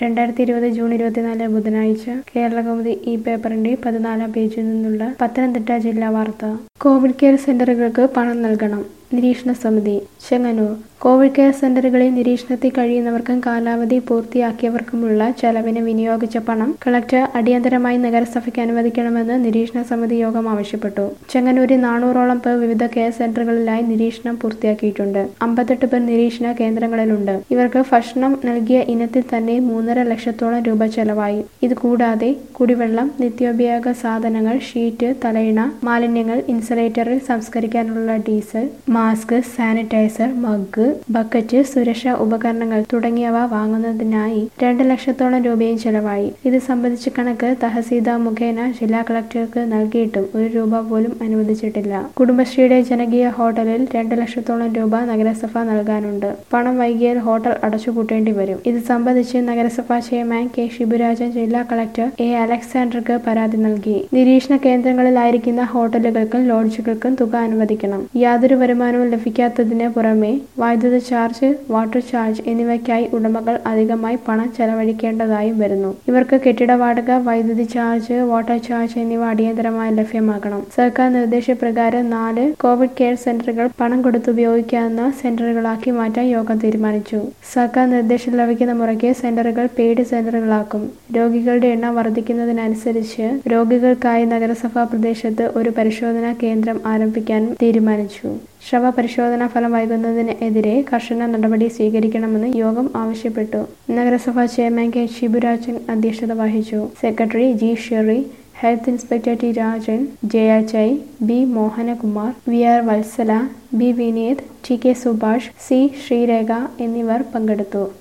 രണ്ടായിരത്തി ഇരുപത് ജൂൺ ഇരുപത്തിനാല് ബുധനാഴ്ച കേരളകൗമുദി ഈ പേപ്പറിന്റെ പതിനാലാം പേജിൽ നിന്നുള്ള പത്തനംതിട്ട ജില്ലാ വാർത്ത കോവിഡ് കെയർ സെന്ററുകൾക്ക് പണം നൽകണം നിരീക്ഷണ സമിതി ചെങ്ങന്നൂർ കോവിഡ് കെയർ സെന്ററുകളിൽ നിരീക്ഷണത്തിൽ കഴിയുന്നവർക്കും കാലാവധി പൂർത്തിയാക്കിയവർക്കുമുള്ള ചെലവിന് വിനിയോഗിച്ച പണം കളക്ടർ അടിയന്തരമായി നഗരസഭയ്ക്ക് അനുവദിക്കണമെന്ന് നിരീക്ഷണ സമിതി യോഗം ആവശ്യപ്പെട്ടു ചെങ്ങന്നൂരിൽ നാനൂറോളം പേർ വിവിധ കെയർ സെന്ററുകളിലായി നിരീക്ഷണം പൂർത്തിയാക്കിയിട്ടുണ്ട് അമ്പത്തെട്ട് പേർ നിരീക്ഷണ കേന്ദ്രങ്ങളിലുണ്ട് ഇവർക്ക് ഭക്ഷണം നൽകിയ ഇനത്തിൽ തന്നെ മൂന്നര ലക്ഷത്തോളം രൂപ ചെലവായി ഇത് കൂടാതെ കുടിവെള്ളം നിത്യോപയോഗ സാധനങ്ങൾ ഷീറ്റ് തലയിണ മാലിന്യങ്ങൾ ഇൻസുലേറ്ററിൽ സംസ്കരിക്കാനുള്ള diesel mask sanitiser mug bucket സുരക്ഷാ ഉപകരണങ്ങൾ തുടങ്ങിയവ വാങ്ങുന്നതിനായി രണ്ട് ലക്ഷത്തോളം രൂപയും ചെലവായി ഇത് സംബന്ധിച്ച കണക്ക് തഹസീൽദാർ മുഖേന ജില്ലാ കളക്ടർക്ക് നൽകിയിട്ടും ഒരു രൂപ പോലും അനുവദിച്ചിട്ടില്ല കുടുംബശ്രീയുടെ ജനകീയ ഹോട്ടലിൽ രണ്ട് ലക്ഷത്തോളം രൂപ നഗരസഭ നൽകാനുണ്ട് പണം വൈകിയാൽ ഹോട്ടൽ അടച്ചുപൂട്ടേണ്ടി വരും ഇത് സംബന്ധിച്ച് നഗരസഭാ ചെയർമാൻ കെ ഷിബുരാജൻ ജില്ലാ കളക്ടർ എ അലക്സാണ്ടർക്ക് പരാതി നൽകി നിരീക്ഷണ കേന്ദ്രങ്ങളിലായിരിക്കുന്ന ഹോട്ടലുകൾക്കും ലോഡ്ജുകൾക്കും തുക അനുവദിക്കണം യാതൊരു വരുമാനവും ലഭിക്കാത്തതിന് പുറമെ വൈദ്യുത ചാർജ് വാട്ടർ ചാർജ് എന്നിവയ്ക്കായി ഉടമകൾ അധികമായി പണം ചെലവഴിക്കേണ്ടതായും വരുന്നു ഇവർക്ക് കെട്ടിട വാടക വൈദ്യുതി ചാർജ് വാട്ടർ ചാർജ് എന്നിവ അടിയന്തരമായി ലഭ്യമാക്കണം സർക്കാർ നിർദ്ദേശപ്രകാരം നാല് കോവിഡ് കെയർ സെന്ററുകൾ പണം കൊടുത്ത് ഉപയോഗിക്കാവുന്ന സെന്ററുകളാക്കി മാറ്റാൻ യോഗം തീരുമാനിച്ചു സർക്കാർ നിർദ്ദേശം ലഭിക്കുന്ന മുറയ്ക്ക് സെന്ററുകൾ പെയ്ഡ് സെന്ററുകളാക്കും രോഗികളുടെ എണ്ണം വർദ്ധിക്കുന്നതിനനുസരിച്ച് രോഗികൾക്കായി നഗരസഭാ പ്രദേശത്ത് ഒരു പരിശോധനാ കേന്ദ്രം ആരംഭിക്കാനും തീരുമാനിച്ചു ശവ പരിശോധനാ ഫലം വൈകുന്നതിനെതിരെ കർശന നടപടി സ്വീകരിക്കണമെന്ന് യോഗം ആവശ്യപ്പെട്ടു നഗരസഭാ ചെയർമാൻ കെ ഷിബുരാജൻ അധ്യക്ഷത വഹിച്ചു secretary G Sherry health inspector T Rajan ജയാചൈ B Mohanakumar V R Vatsala B Vineeth T K Subhash C Sreerekha എന്നിവർ പങ്കെടുത്തു